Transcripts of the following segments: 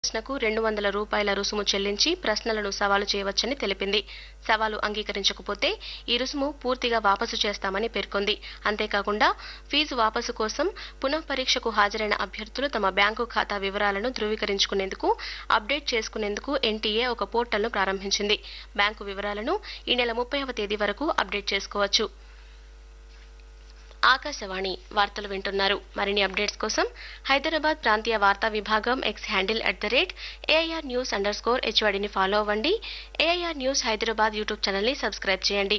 ప్రశ్నకు రెండు వందల రూపాయల రుసుము చెల్లించి ప్రశ్నలను సవాలు చేయవచ్చని తెలిపింది సవాలు అంగీకరించకపోతే ఈ రుసుము పూర్తిగా వాపసు చేస్తామని పేర్కొంది అంతేకాకుండా ఫీజు వాపసు కోసం పునః పరీక్షకు హాజరైన అభ్యర్థులు తమ బ్యాంకు ఖాతా వివరాలను ధృవీకరించుకునేందుకు అప్డేట్ చేసుకునేందుకు ఎన్టీఏ ఒక పోర్టల్ను ప్రారంభించింది బ్యాంకు వివరాలను ఈ నెల ముప్పైవ తేదీ వరకు అప్డేట్ చేసుకోవచ్చు ఆకాశవాణి వార్తలు వింటున్నారు మరిన్ని అప్డేట్స్ కోసం హైదరాబాద్ ప్రాంతీయ వార్తా విభాగం X handle at the rate AIR news underscore హెచ్వడిని ఫాలో అవ్వండి ఏఐఆర్ న్యూస్ హైదరాబాద్ యూట్యూబ్ ఛానల్ని సబ్స్క్రైబ్ చేయండి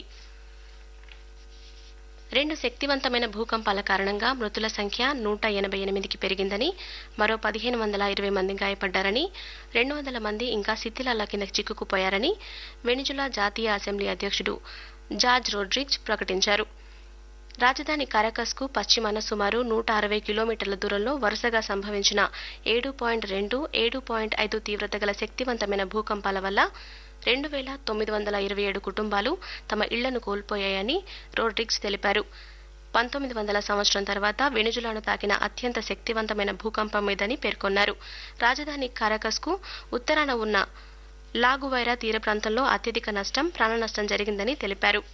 రెండు శక్తివంతమైన భూకంపాల కారణంగా మృతుల సంఖ్య నూట ఎనభై ఎనిమిదికి పెరిగిందని మరో పదిహేను వందల ఇరవై మంది గాయపడ్డారని రెండు వందల మంది ఇంకా శిథిలాల కింద చిక్కుకుపోయారని వెనిజులా జాతీయ అసెంబ్లీ అధ్యక్షుడు జార్జ్ రోడ్రిగ్స్ ప్రకటించారు రాజధాని కారకస్ కు పశ్చిమాన సుమారు నూట అరవై కిలోమీటర్ల దూరంలో వరుసగా సంభవించిన ఏడు పాయింట్ రెండు ఏడు పాయింట్ ఐదు తీవ్రత గల శక్తివంతమైన భూకంపాల వల్ల రెండు వేల తొమ్మిది వందల ఇరవై ఏడు కుటుంబాలు తమ ఇళ్లను కోల్పోయాయని రోడ్రిగ్స్ తెలిపారు పంతొమ్మిది వందల సంవత్సరం తర్వాత వెనుజులాను తాకిన అత్యంత శక్తివంతమైన భూకంపం ఇదని పేర్కొన్నారు రాజధాని కారకస్ కు ఉత్తరాన ఉన్న లాగువైరా తీర ప్రాంతంలో అత్యధిక నష్టం ప్రాణ నష్టం జరిగిందని తెలిపారు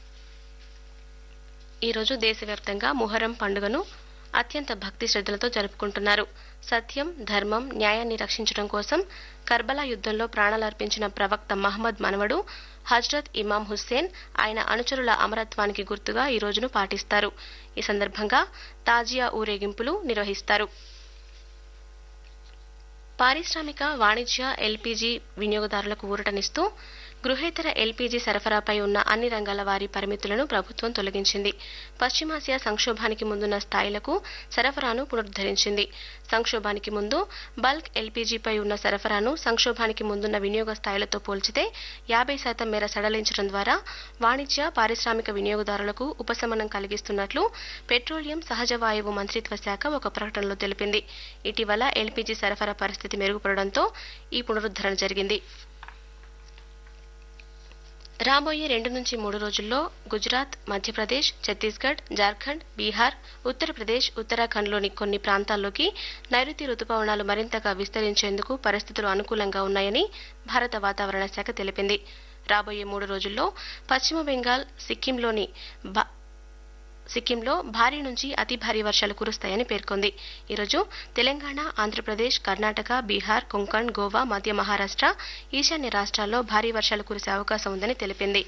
ఈ రోజు దేశవ్యాప్తంగా ముహరం పండుగను అత్యంత భక్తి శ్రద్ధలతో జరుపుకుంటున్నారు సత్యం ధర్మం న్యాయాన్ని రక్షించడం కోసం కర్బలా యుద్ధంలో ప్రాణాలర్పించిన ప్రవక్త మహమ్మద్ మనవడు హజ్రత్ ఇమాం హుస్సేన్ ఆయన అనుచరుల అమరత్వానికి గుర్తుగా ఈ రోజును పాటిస్తారు ఈ సందర్భంగా తాజియా ఊరేగింపులు నిర్వహిస్తారు పారిశ్రామిక వాణిజ్య ఎల్పీజీ వినియోగదారులకు ఊరటనిస్తూ గృహేతర ఎల్పీజీ సరఫరాపై ఉన్న అన్ని రంగాల వారి పరిమితులను ప్రభుత్వం తొలగించింది పశ్చిమాసియా సంక్షోభానికి ముందున్న స్థాయిలకు సరఫరాను పునరుద్ధరించింది సంక్షోభానికి ముందు బల్క్ ఎల్పీజీపై ఉన్న సరఫరాను సంక్షోభానికి ముందున్న వినియోగ స్థాయిలతో పోల్చితే యాభై శాతం మేర సడలించడం ద్వారా వాణిజ్య పారిశ్రామిక వినియోగదారులకు ఉపశమనం కలిగిస్తున్నట్లు పెట్రోలియం సహజ వాయువు మంత్రిత్వ శాఖ ఒక ప్రకటనలో తెలిపింది ఇటీవల ఎల్పీజీ సరఫరా పరిస్థితి మెరుగుపడడంతో ఈ పునరుద్ధరణ జరిగింది రాబోయే రెండు నుంచి మూడు రోజుల్లో గుజరాత్ మధ్యప్రదేశ్ ఛత్తీస్గఢ్ జార్ఖండ్ బీహార్ ఉత్తరప్రదేశ్ ఉత్తరాఖండ్లోని కొన్ని ప్రాంతాల్లోకి నైరుతి రుతుపవనాలు మరింతగా విస్తరించేందుకు పరిస్థితులు అనుకూలంగా ఉన్నాయని భారత వాతావరణ శాఖ తెలిపింది రాబోయే మూడు రోజుల్లో పశ్చిమ బెంగాల్ సిక్కింలోని సిక్కింలో భారీ నుంచి అతి భారీ వర్షాలు కురుస్తాయని పేర్కొంది ఈరోజు తెలంగాణ ఆంధ్రప్రదేశ్ కర్ణాటక బీహార్ కొంకణ్ గోవా మధ్య మహారాష్ట్ర ఈశాన్య రాష్ట్రాల్లో భారీ వర్షాలు కురిసే అవకాశం ఉందని తెలిపింది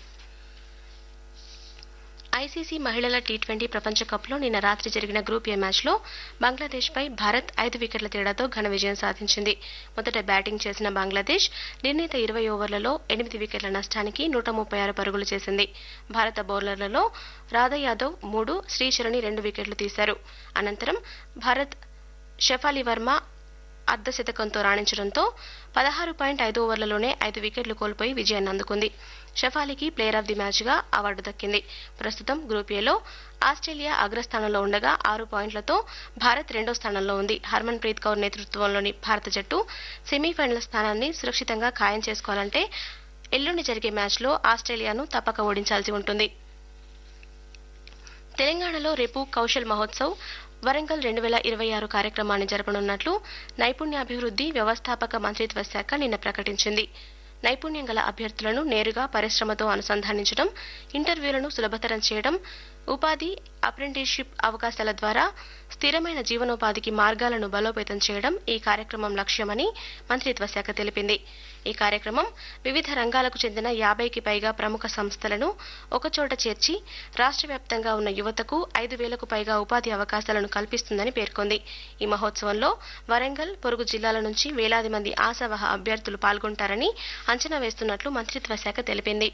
ఐసీసీ మహిళల టీ ట్వంటీ ప్రపంచ కప్లో నిన్న రాత్రి జరిగిన గ్రూప్ ఏ మ్యాచ్లో బంగ్లాదేశ్పై భారత్ ఐదు వికెట్ల తేడాతో ఘన విజయం సాధించింది మొదట బ్యాటింగ్ చేసిన బంగ్లాదేశ్ నిర్ణీత ఇరవై ఓవర్లలో ఎనిమిది వికెట్ల నష్టానికి నూట ముప్పై ఆరు పరుగులు చేసింది భారత బౌలర్లలో రాధా యాదవ్ మూడు శ్రీశరణి రెండు వికెట్లు తీశారు అనంతరం భారత్ షెఫాలి వర్మ అర్ధశతకంతో రాణించడంతో పదహారు పాయింట్ ఐదు ఓవర్లలోనే ఐదు వికెట్లు కోల్పోయి విజయాన్ని అందుకుంది షఫాలీకి ప్లేయర్ ఆఫ్ ది మ్యాచ్ గా అవార్డు దక్కింది ప్రస్తుతం గ్రూప్ ఏలో ఆస్ట్రేలియా అగ్రస్థానంలో ఉండగా ఆరు పాయింట్లతో భారత్ రెండో స్థానంలో ఉంది హర్మన్ ప్రీత్ కౌర్ నేతృత్వంలోని భారత జట్టు సెమీఫైనల్ స్థానాన్ని సురక్షితంగా ఖాయం చేసుకోవాలంటే ఎల్లుండి జరిగే మ్యాచ్లో ఆస్ట్రేలియాను తప్పక ఓడించాల్సి ఉంటుంది తెలంగాణలో రేపు కౌశల్ మహోత్సవ్ వరంగల్ రెండు వేల ఇరవై ఆరు కార్యక్రమాన్ని జరపనున్నట్లు నైపుణ్యాభివృద్ధి వ్యవస్థాపక మంత్రిత్వ శాఖ నిన్న ప్రకటించింది నైపుణ్యం గల అభ్యర్థులను నేరుగా పరిశ్రమతో అనుసంధానించడం ఇంటర్వ్యూలను సులభతరం చేయడం ఉపాధి అప్రెంటిస్షిప్ అవకాశాల ద్వారా స్థిరమైన జీవనోపాధికి మార్గాలను బలోపేతం చేయడం ఈ కార్యక్రమం లక్ష్యమని మంత్రిత్వ శాఖ తెలిపింది ఈ కార్యక్రమం వివిధ రంగాలకు చెందిన యాభైకి పైగా ప్రముఖ సంస్థలను ఒకచోట చేర్చి రాష్ట్ర వ్యాప్తంగా ఉన్న యువతకు ఐదు వేలకు పైగా ఉపాధి అవకాశాలను కల్పిస్తుందని పేర్కొంది ఈ మహోత్సవంలో వరంగల్ పొరుగు జిల్లాల నుంచి వేలాది మంది ఆశావహ అభ్యర్థులు పాల్గొంటారని అంచనా వేస్తున్నట్లు మంత్రిత్వ శాఖ తెలిపింది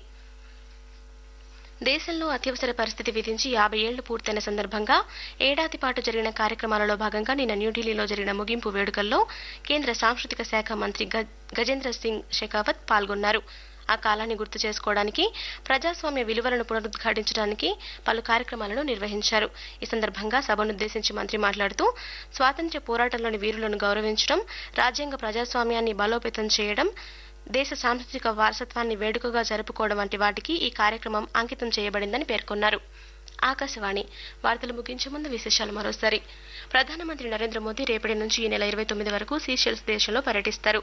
దేశంలో అత్యవసర పరిస్థితి విధించి యాభై ఏళ్లు పూర్తయిన సందర్భంగా ఏడాది పాటు జరిగిన కార్యక్రమాలలో భాగంగా నిన్న న్యూఢిల్లీలో జరిగిన ముగింపు వేడుకల్లో కేంద్ర సాంస్కృతిక శాఖ మంత్రి గజేంద్ర సింగ్ షెకావత్ పాల్గొన్నారు ఆ కాలాన్ని గుర్తు చేసుకోవడానికి ప్రజాస్వామ్య విలువలను పునరుద్ఘాటించడానికి పలు కార్యక్రమాలను నిర్వహించారు ఈ సందర్భంగా సభనుద్దేశించి మంత్రి మాట్లాడుతూ స్వాతంత్ర్య పోరాటంలోని వీరులను గౌరవించడం రాజ్యాంగ ప్రజాస్వామ్యాన్ని బలోపేతం చేయడం దేశ సాంస్కృతిక వారసత్వాన్ని వేడుకగా జరుపుకోవడం వంటి వాటికి ఈ కార్యక్రమం అంకితం చేయబడిందని పేర్కొన్నారు ఆకాశవాణి వార్తలు ముగించే ముందు విశేషాలు మరోసారి ప్రధానమంత్రి నరేంద్ర మోదీ రేపటి నుంచి ఈ నెల ఇరవై తొమ్మిది వరకు సీషెల్స్ దేశంలో పర్యటిస్తారు